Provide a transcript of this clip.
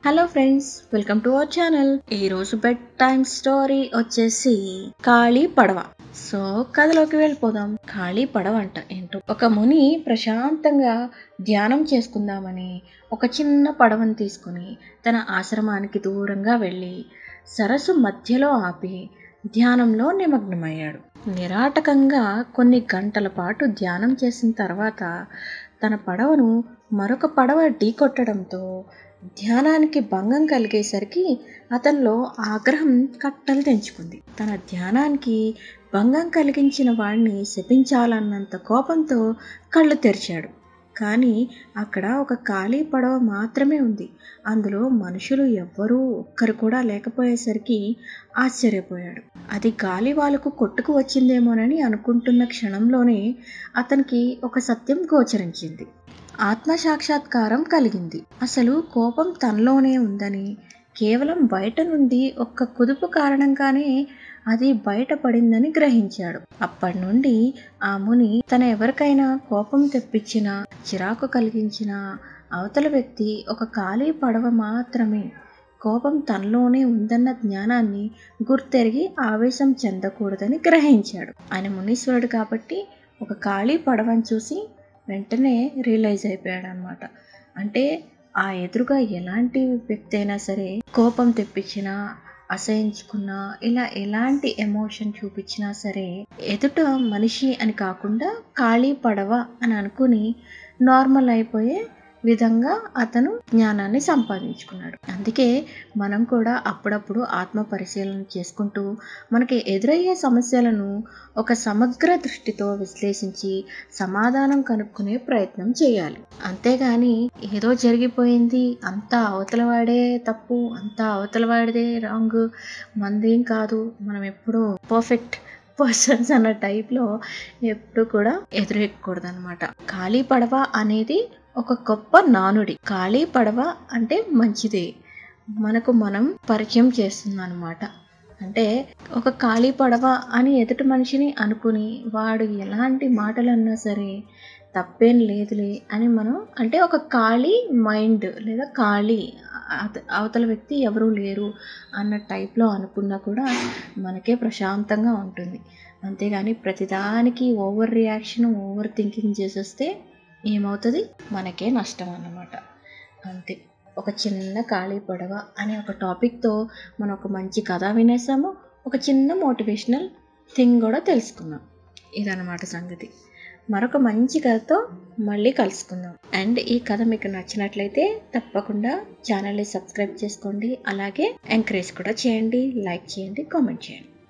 hello friends welcome to our channel ఈ రోజు bed time story వచ్చేసి ఖాళీ పడవ సో కథలోకి వెళ్ళిపోదాం ఖాళీ పడవ అంట ఏంటో ఒక ముని ప్రశాంతంగా ధ్యానం చేసుకుందామని ఒక చిన్న పడవను తీసుకుని తన ఆశ్రమానికి దూరంగా వెళ్ళి సరస్సు మధ్యలో ఆపి ధ్యానంలో నిమగ్నమయ్యాడు నిరాటకంగా కొన్ని గంటల పాటు ధ్యానం చేసిన తర్వాత తన పడవను మరొక పడవ ఢీకొట్టడంతో ధ్యానానికి భంగం కలిగేసరికి అతనిలో ఆగ్రహం కట్టలు తెంచుకుంది తన ధ్యానానికి భంగం కలిగించిన వాడిని శపించాలన్నంత కోపంతో కళ్ళు తెరిచాడు కానీ అక్కడ ఒక ఖాళీ పడవ మాత్రమే ఉంది అందులో మనుషులు ఎవ్వరూ ఒక్కరు కూడా లేకపోయేసరికి ఆశ్చర్యపోయాడు అది గాలి వాళ్ళకు కొట్టుకు వచ్చిందేమోనని అనుకుంటున్న క్షణంలోనే అతనికి ఒక సత్యం గోచరించింది ఆత్మ సాక్షాత్కారం కలిగింది అసలు కోపం తనలోనే ఉందని కేవలం బయట నుండి ఒక్క కుదుపు కారణంగానే అది బయటపడిందని గ్రహించాడు అప్పటి నుండి ఆ ముని తన ఎవరికైనా కోపం తెప్పించిన చిరాకు కలిగించిన అవతల వ్యక్తి ఒక ఖాళీ పడవ మాత్రమే కోపం తనలోనే ఉందన్న జ్ఞానాన్ని గుర్తెరిగి ఆవేశం చెందకూడదని గ్రహించాడు ఆయన మునీశ్వరుడు కాబట్టి ఒక ఖాళీ పడవని చూసి వెంటనే రియలైజ్ అయిపోయాడు అనమాట అంటే ఆ ఎదురుగా ఎలాంటి వ్యక్తి అయినా సరే కోపం తెప్పించినా అసహించుకున్నా ఇలా ఎలాంటి ఎమోషన్ చూపించినా సరే ఎదుట మనిషి అని కాకుండా ఖాళీ పడవ అని అనుకుని నార్మల్ అయిపోయే విధంగా అతను జ్ఞానాన్ని సంపాదించుకున్నాడు అందుకే మనం కూడా అప్పుడప్పుడు ఆత్మ పరిశీలన చేసుకుంటూ మనకి ఎదురయ్యే సమస్యలను ఒక సమగ్ర దృష్టితో విశ్లేషించి సమాధానం కనుక్కునే ప్రయత్నం చేయాలి అంతేగాని ఏదో జరిగిపోయింది అంతా అవతలవాడే తప్పు అంతా అవతలవాడిదే రాంగ్ మందేం కాదు మనం ఎప్పుడూ పర్ఫెక్ట్ పర్సన్స్ అన్న టైప్లో ఎప్పుడు కూడా ఎదురెక్కకూడదు అనమాట ఖాళీ పడవ అనేది ఒక గొప్ప నానుడి ఖాళీ పడవ అంటే మంచిదే మనకు మనం పరిచయం చేస్తుంది అనమాట అంటే ఒక ఖాళీ పడవ అని ఎదుటి మనిషిని అనుకుని వాడు ఎలాంటి మాటలు అన్నా సరే తప్పేం లేదులే అని మనం అంటే ఒక ఖాళీ మైండ్ లేదా ఖాళీ అవతల వ్యక్తి ఎవరూ లేరు అన్న టైప్లో అనుకున్నా కూడా మనకే ప్రశాంతంగా ఉంటుంది అంతేగాని ప్రతిదానికి ఓవర్ రియాక్షన్ ఓవర్ థింకింగ్ చేసేస్తే ఏమవుతుంది మనకే నష్టం అన్నమాట అంతే ఒక చిన్న ఖాళీ పడవ అనే ఒక టాపిక్తో మనం ఒక మంచి కథ వినేసాము ఒక చిన్న మోటివేషనల్ థింగ్ కూడా తెలుసుకున్నాం ఇదన్నమాట సంగతి మరొక మంచి కథతో మళ్ళీ కలుసుకుందాం అండ్ ఈ కథ మీకు నచ్చినట్లయితే తప్పకుండా ఛానల్ని సబ్స్క్రైబ్ చేసుకోండి అలాగే ఎంకరేజ్ కూడా చేయండి లైక్ చేయండి కామెంట్ చేయండి